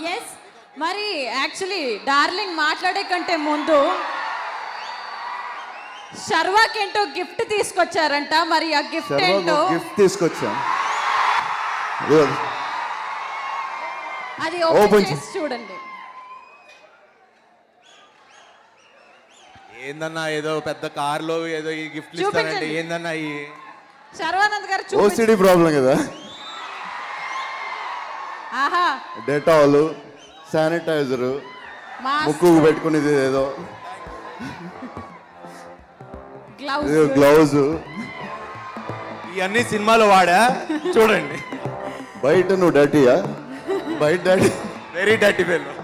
Yes మరి actually darling మాట్లాడే కంటే ముందు శర్వాకి ఏంటో గిఫ్ట్ తీసుకొచ్చారంట మరి ఆ గిఫ్ట్ ఏంటో గిఫ్ట్ తీసుకొచ్చాం ఇదిగో, అది Open ఓపెన్ చే- చేసి చూడండి ఏందన్నా ఏదో పెద్ద కార్లో ఏదో ఈ గిఫ్ట్ చూపించండి. ఇస్తారంటే ఏందన్నా ఈ శర్వానంద్ గారు చూపించండి ఓసిడి ప్రాబ్లం కదా ఆహా డెటాల్ శానిటైజరు మాస్క్ ముక్కు పెట్టుకునేది ఏదో గ్లౌజ్ గ్లౌజ్ ఇవన్నీ సినిమాలో వాడా చూడండి బయట నువ్వు డర్టీయా బయట డర్టీ వెరీ డర్టీ ఫెల్